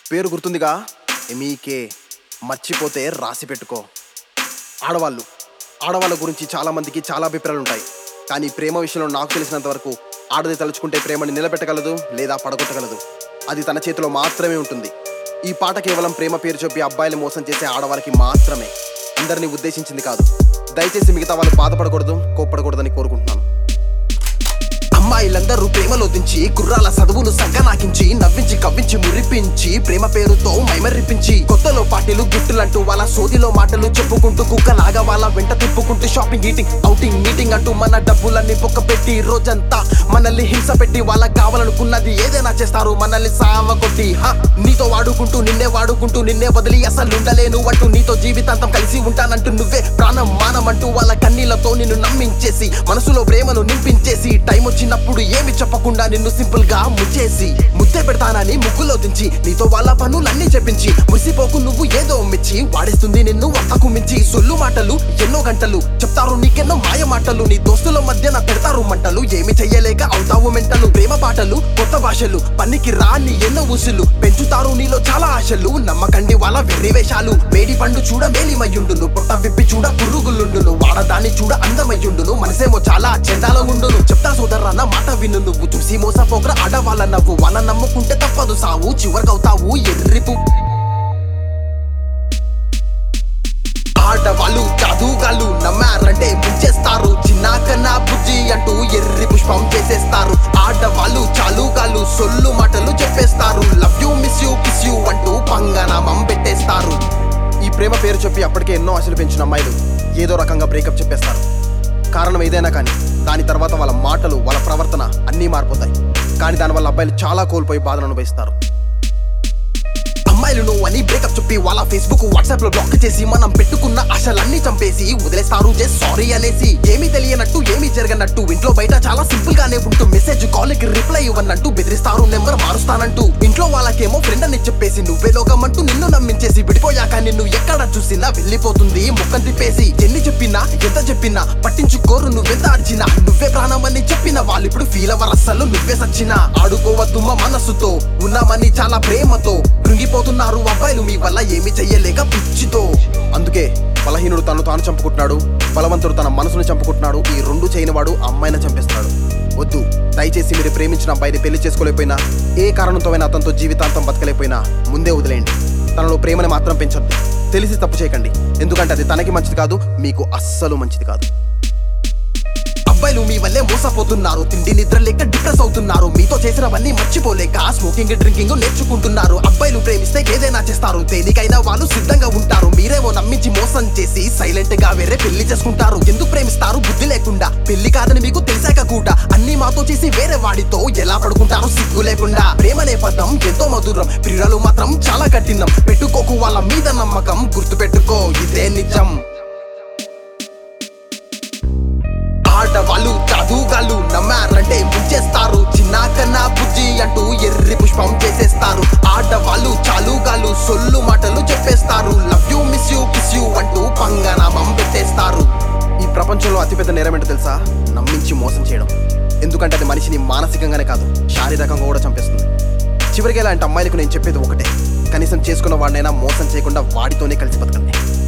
పేరు గుర్తుందిగా ఎంఈకే మర్చిపోతే రాసి పెట్టుకో ఆడవాళ్ళు ఆడవాళ్ళ గురించి చాలా మందికి చాలా అభిప్రాయాలు ఉంటాయి కానీ ప్రేమ విషయంలో నాకు తెలిసినంత వరకు ఆడది తలుచుకుంటే ప్రేమని నిలబెట్టగలదు లేదా పడగొట్టగలదు అది తన చేతిలో మాత్రమే ఉంటుంది ఈ పాట కేవలం ప్రేమ పేరు చెప్పి అబ్బాయిలు మోసం చేసే ఆడవాళ్ళకి మాత్రమే అందరినీ ఉద్దేశించింది కాదు దయచేసి మిగతా వాళ్ళు బాధపడకూడదు కోప్పడకూడదని కోరుకుంటున్నాను అమ్మాయిలందరూ ప్రేమలో దించి గుర్రాల చదువులు సంకనాకించి నవ్వించి కవ్వించి మురిపించి ప్రేమ పేరుతో మైమరిపించి కొత్తలో పార్టీలు గిఫ్టులంటూ వాళ్ళ సోదిలో మాటలు చెప్పుకుంటూ కుక్కలాగా వాళ్ళ వెంట తిప్పుకుంటూ షాపింగ్ ఈటింగ్ అవుటింగ్ మీటింగ్ అంటూ మన డబ్బులన్నీ పొక్క పెట్టి రోజంతా మనల్ని హింస పెట్టి వాళ్ళకి కావాలనుకున్నది ఏదైనా చేస్తారు మనల్ని సావగొట్టి హ, నీతో వాడుకుంటూ నిన్నే వాడుకుంటూ నిన్నే వదిలి అసలు ఉండలేను అంటూ నీతో జీవితాంతం కలిసి ఉంటానంటూ నువ్వే ప్రాణం మానమంటూ వాళ్ళ కన్నీళ్లతో నిన్ను నమ్మించేసి మనసులో ప్రేమను నింపించేసి టైం వచ్చినప్పుడు ఏమి చెప్పకుండా నిన్ను సింపుల్ గా ముచ్చేసి ముద్దే పెడతానని ముగ్గులో దించి నీతో వాళ్ళ పనులన్నీ చెప్పించి మురిసిపోకు నువ్వు ఏదో మెచ్చి వాడిస్తుంది నిన్ను అంతకు మించి సొల్లు మాటలు ఎన్నో గంటలు చెప్తారు నీకెన్నో మాయ మాటలు నీ దోస్తుల మధ్యన పెడతారు మంటలు ఏమి చెయ్యలేక అవుతావు మెంటలు ప్రేమ పాటలు కొత్త భాషలు పనికి రాని ఎన్నో ఊసులు పెంచుతారు నీలో చాలా ఆశలు నమ్మకండి వాళ్ళ వెర్రి వేషాలు మేడి పండు చూడ మేలిమయ్యుండును పొట్ట విప్పి చూడ పురుగులుండును వాడదాన్ని చూడ అందమయ్యుండును మనసేమో చాలా చెండాల ఉండును చెప్తా సోదరా నా మాట విను నువ్వు చూసి మోసపోకర ఆడవాళ్ళ నవ్వు వాళ్ళ నమ్ముకుంటే తప్పదు సావు చివరికవుతావు ఎర్రిపు ఆడవాళ్ళు చదువుగాళ్ళు నమ్మారంటే ముంచేస్తారు చిన్నాకన్నా బుజ్జి అంటూ ఎర్రి పుష్పం చేసేస్తారు ఆడవాళ్ళు చాలుగాళ్ళు సొల్లు మాటలు చెప్పేస్తారు love you miss you kiss you అంటూ పంగనామం పెట్టేస్తారు ఈ ప్రేమ పేరు చెప్పి అప్పటికే ఎన్నో ఆశలు పెంచిన అమ్మాయిలు ఏదో రకంగా బ్రేకప్ చెప్పేస్తారు కారణం ఏదైనా కానీ దాని తర్వాత వాళ్ళ మాటలు వాళ్ళ ప్రవర్తన అన్నీ మారిపోతాయి కానీ దానివల్ల అబ్బాయిలు చాలా కోల్పోయి బాధను అనుభవిస్తారు అమ్మాయిలు నువ్వు అని బ్రేకప్ చెప్పి వాళ్ళ ఫేస్బుక్ వాట్సాప్ లో బ్లాక్ చేసి మనం పెట్టుకున్న ఆశలన్నీ చంపేసి వదిలేస్తారు జస్ట్ సారీ అనేసి ఏమీ తెలియనట్టు ఏమీ జరగనట్టు ఇంట్లో బయట చాలా సింపుల్ గానే ఉంటూ మెసేజ్ కాల్ కి రిప్లై ఇవ్వనట్టు బెదిరిస్తారు నెంబర్ మారుస్తానంటూ ఇంట్లో వాళ్ళకేమో ఫ్రెండ్ అని చెప్పేసి నువ్వే లోకమంటూ నిన్ను నమ్మించేసి విడిపోయాక నిన్ను ఎక్కడ చూసినా వెళ్ళిపోతుంది ముఖం తిప్పేసి ఎన్ని చెప్పినా ఎంత చెప్పినా పట్టించుకోరు నువ్వెంత అర్చినా నువ్వే ప్రాణమని చెప్పిన వాళ్ళు ఇప్పుడు ఫీల్ అవ్వరు అస్సలు నువ్వే సచ్చినా ఆడుకోవద్దు మా మనసుతో ఉన్నామని చాలా ప్రేమతో కృంగిపోతున్నారు అబ్బాయిలు మీ వల్ల ఏమి చెయ్యలేక పిచ్చితో అందుకే బలహీనుడు తను తాను చంపుకుంటున్నాడు బలవంతుడు తన మనసును చంపుకుంటున్నాడు ఈ రెండు చేయనివాడు అమ్మాయిని చంపేస్తున్నాడు వద్దు దయచేసి మీరు ప్రేమించిన అబ్బాయిని పెళ్లి చేసుకోలేకపోయినా ఏ కారణంతో అయినా అతనితో జీవితాంతం బతకలేకపోయినా ముందే వదిలేయండి తనలో ప్రేమని మాత్రం పెంచొద్దు తెలిసి తప్పు చేయకండి ఎందుకంటే అది తనకి మంచిది కాదు మీకు అస్సలు మంచిది కాదు అబ్బాయిలు మీ వల్లే మోసపోతున్నారు తిండి నిద్ర లేక డిప్రెస్ అవుతున్నారు మీతో చేసినవన్నీ మర్చిపోలేక స్మోకింగ్ డ్రింకింగ్ నేర్చుకుంటున్నారు అబ్బాయిలు ప్రేమిస్తే ఏదైనా చేస్తారు దేనికైనా వాళ్ళు సిద్ధంగా ఉంటారు మీరేమో నమ్మించి మోసం చేసి సైలెంట్ గా వేరే పెళ్లి చేసుకుంటారు ఎందుకు ప్రేమిస్తారు బుద్ధి లేకుండా పెళ్లి కాదని మీకు తెలిసాక కూడా అన్ని మాతో చేసి వేరే వాడితో ఎలా పడుకుంటారు సిగ్గు లేకుండా ప్రేమనే పదం ఎంతో మధురం ప్రియురాలు మాత్రం చాలా కఠినం పెట్టుకోకు వాళ్ళ మీద నమ్మకం గుర్తు పెట్టుకో ఇదే నిజం ఆడవాళ్ళు చదువుగాళ్ళు నమ్మారంటే ముంచేస్తారు చిన్నాకన్నా బుజ్జి అంటూ ఎర్రి పుష్పం చేసేస్తారు ఆడవాళ్ళు చాలుగాళ్ళు సొల్లు మాటలు చెప్పేస్తారు love you miss you kiss you అంటూ పంగనామం పెట్టేస్తారు ఈ ప్రపంచంలో అతిపెద్ద నేరం ఏంటో తెలుసా నమ్మించి మోసం చేయడం ఎందుకంటే అది మనిషిని మానసికంగానే కాదు శారీరకంగా కూడా చంపేస్తుంది చివరికి ఇలాంటి అమ్మాయిలకు నేను చెప్పేది ఒకటే కనీసం చేసుకున్న వాడినైనా మోసం చేయకుండా వాడితోనే కలిసి బతకండి